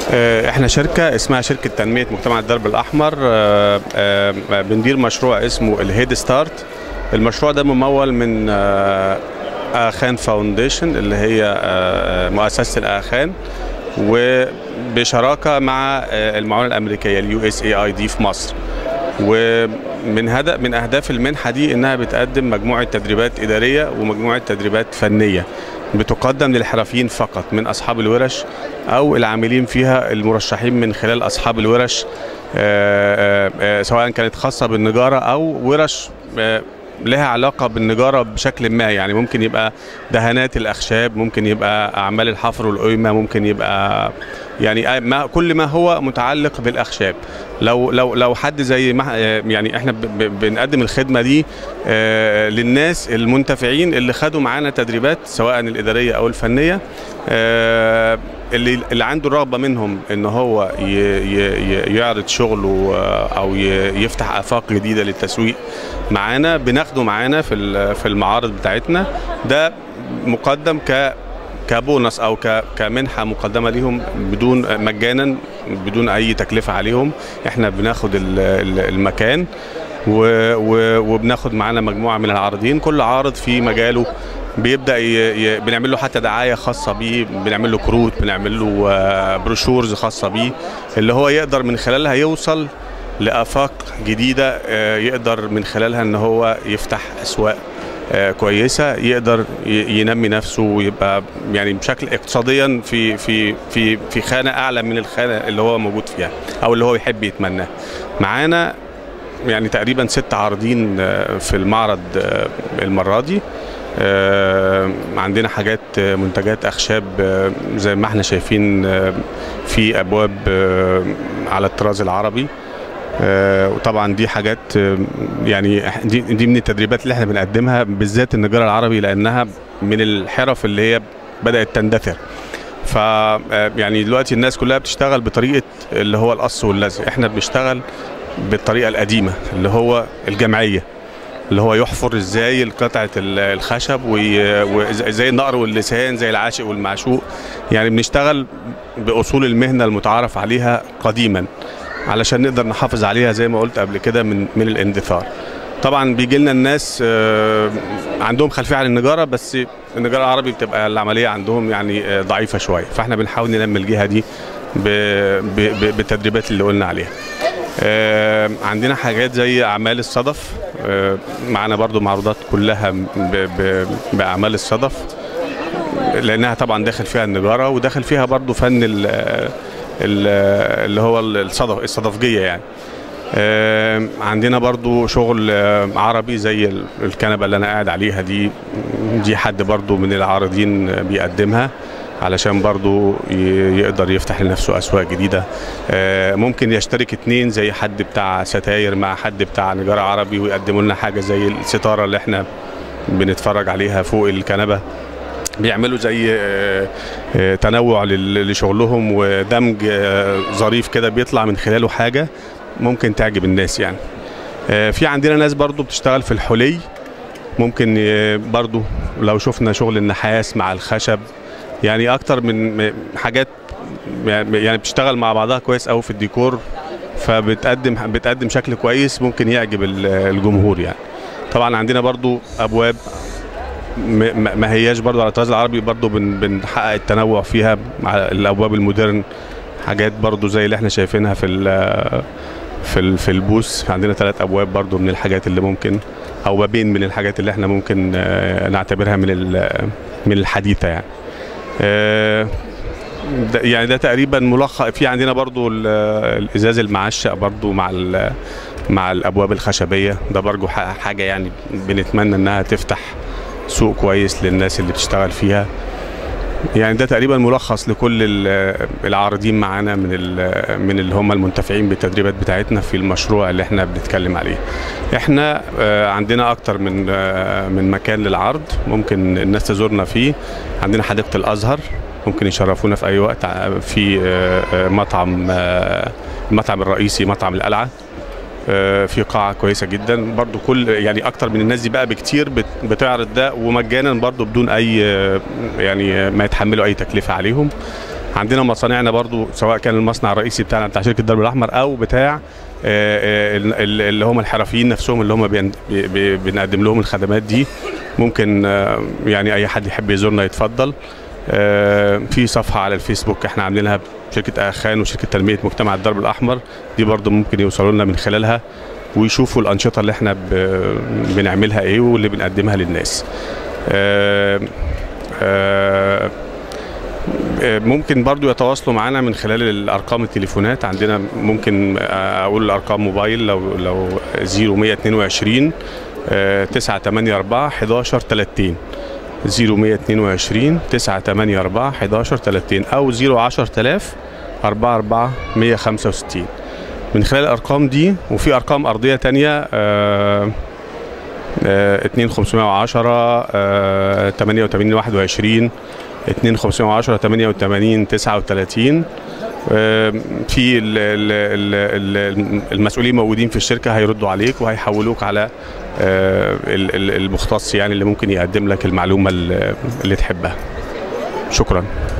آه، احنا شركة اسمها شركة تنمية مجتمع الدرب الأحمر آه، آه، بندير مشروع اسمه الهيد ستارت المشروع ده ممول من آه، آخان فاونديشن اللي هي آه، مؤسسة الآخان وبشراكة مع آه، المعونة الأمريكية اليو اس اي اي دي في مصر ومن هدف من اهداف المنحه دي انها بتقدم مجموعه تدريبات اداريه ومجموعه تدريبات فنيه بتقدم للحرفيين فقط من اصحاب الورش او العاملين فيها المرشحين من خلال اصحاب الورش آه، آه، آه، سواء كانت خاصه بالنجاره او ورش آه، لها علاقة بالنجارة بشكل ما يعني ممكن يبقى دهانات الأخشاب ممكن يبقى أعمال الحفر والقيمة ممكن يبقى يعني ما كل ما هو متعلق بالأخشاب لو لو لو حد زي ما يعني احنا ب- ب- بنقدم الخدمة دي آه، للناس المنتفعين اللي خدوا معانا تدريبات سواء الإدارية أو الفنية آه، اللي اللي عنده الرغبة منهم إن هو ي- ي- ي- يعرض شغله آه، أو ي- يفتح آفاق جديدة للتسويق معانا بناخده معانا في ال- في المعارض بتاعتنا ده مقدم ك كبونص او ك- كمنحه مقدمه ليهم بدون مجانا بدون اي تكلفه عليهم احنا بناخد ال- ال- المكان و- و- وبناخد معانا مجموعه من العارضين كل عارض في مجاله بيبدا ي... ي... بنعمل له حتى دعايه خاصه بيه بنعمل له كروت بنعمل له آه، بروشورز خاصه بيه اللي هو يقدر من خلالها يوصل لافاق جديده آه، يقدر من خلالها ان هو يفتح اسواق آه، كويسه يقدر ي- ينمي نفسه ويبقى يعني بشكل اقتصاديا في في في في خانه اعلى من الخانه اللي هو موجود فيها او اللي هو يحب يتمناها معانا يعني تقريبا ست عارضين آه، في المعرض آه، المره دي آه، عندنا حاجات آه، منتجات اخشاب آه، زي ما احنا شايفين آه، في ابواب آه، على الطراز العربي آه، وطبعا دي حاجات آه، يعني إح- دي دي من التدريبات اللي احنا بنقدمها بالذات النجار العربي لانها من الحرف اللي هي بدات تندثر ف آه، يعني دلوقتي الناس كلها بتشتغل بطريقه اللي هو القص واللزق احنا بنشتغل بالطريقه القديمه اللي هو الجمعيه اللي هو يحفر ازاي قطعه ال- الخشب وي- وزي النقر واللسان زي العاشق والمعشوق يعني بنشتغل باصول المهنه المتعارف عليها قديما علشان نقدر نحافظ عليها زي ما قلت قبل كده من من الاندثار طبعا بيجي لنا الناس آه، عندهم خلفيه عن النجاره بس النجاره العربي بتبقى العمليه عندهم يعني آه، ضعيفه شويه فاحنا بنحاول ننمي الجهه دي ب- ب- ب- بالتدريبات اللي قلنا عليها آه، عندنا حاجات زي اعمال الصدف آه، معانا برضو معروضات كلها ب- ب- باعمال الصدف لانها طبعا داخل فيها النجاره وداخل فيها برضو فن ال- ال- اللي هو الصدف الصدفجيه يعني آه، عندنا برضو شغل آه، عربي زي ال- الكنبه اللي انا قاعد عليها دي دي حد برضو من العارضين آه، بيقدمها علشان برضو ي- يقدر يفتح لنفسه اسواق جديده آه، ممكن يشترك اتنين زي حد بتاع ستاير مع حد بتاع نجاره عربي ويقدموا لنا حاجه زي الستاره اللي احنا بنتفرج عليها فوق الكنبه بيعملوا زي آه، آه، تنوع لل- لشغلهم ودمج آه، ظريف كده بيطلع من خلاله حاجه ممكن تعجب الناس يعني آه، في عندنا ناس برضو بتشتغل في الحلي ممكن آه، برضو لو شفنا شغل النحاس مع الخشب يعني اكتر من من حاجات يعني بتشتغل مع بعضها كويس قوي في الديكور فبتقدم بتقدم شكل كويس ممكن يعجب ال- الجمهور يعني طبعا عندنا برضو ابواب م- ما ما هياش برضو على الطراز العربي برضو بن- بنحقق التنوع فيها مع الابواب المودرن حاجات برضو زي اللي احنا شايفينها في ال- في ال- في البوث عندنا ثلاث ابواب برضو من الحاجات اللي ممكن او بابين من الحاجات اللي احنا ممكن آه، نعتبرها من ال- من الحديثه يعني آه، ده يعني ده تقريبا ملخص في عندنا برضو ال- الازاز المعشق برضو مع ال- مع الابواب الخشبيه ده برضو ح- حاجه يعني بنتمنى انها تفتح سوق كويس للناس اللي بتشتغل فيها يعني ده تقريبا ملخص لكل ال- العارضين معانا من ال- من اللي هم المنتفعين بالتدريبات بتاعتنا في المشروع اللي احنا بنتكلم عليه احنا آه، عندنا اكتر من آه، من مكان للعرض ممكن الناس تزورنا فيه عندنا حديقه الازهر ممكن يشرفونا في اي وقت ع- في آه، آه، مطعم آه، المطعم الرئيسي مطعم القلعه آه، في قاعة كويسة جدا برضو كل يعني أكتر من الناس دي بقى بكتير بت- بتعرض ده ومجانا برضو بدون أي آه، يعني آه، ما يتحملوا أي تكلفة عليهم عندنا مصانعنا برضو سواء كان المصنع الرئيسي بتاعنا بتاع شركه الدرب الاحمر او بتاع آه، آه، ال- ال- اللي هم الحرفيين نفسهم اللي هم بين- بي- بي- بنقدم لهم الخدمات دي ممكن آه، يعني اي حد يحب يزورنا يتفضل آه، في صفحه على الفيسبوك احنا عاملينها شركه اخان وشركه تنميه مجتمع الدرب الاحمر دي برضو ممكن يوصلوا لنا من خلالها ويشوفوا الانشطه اللي احنا ب- بنعملها ايه واللي بنقدمها للناس آه، آه، ممكن برضو يتواصلوا معنا من خلال الارقام التليفونات عندنا ممكن اقول الارقام موبايل لو لو 0122 984 11 30 0122 984 11 30 او 010000 44 165 من خلال الارقام دي وفي ارقام ارضيه تانية آه، آه، 2510 آه، 88 21 2510 88 39 آه، في ال- ال- ال- ال- المسؤولين موجودين في الشركه هيردوا عليك وهيحولوك على آه، ال- ال- المختص يعني اللي ممكن يقدم لك المعلومه اللي اللي تحبها شكرا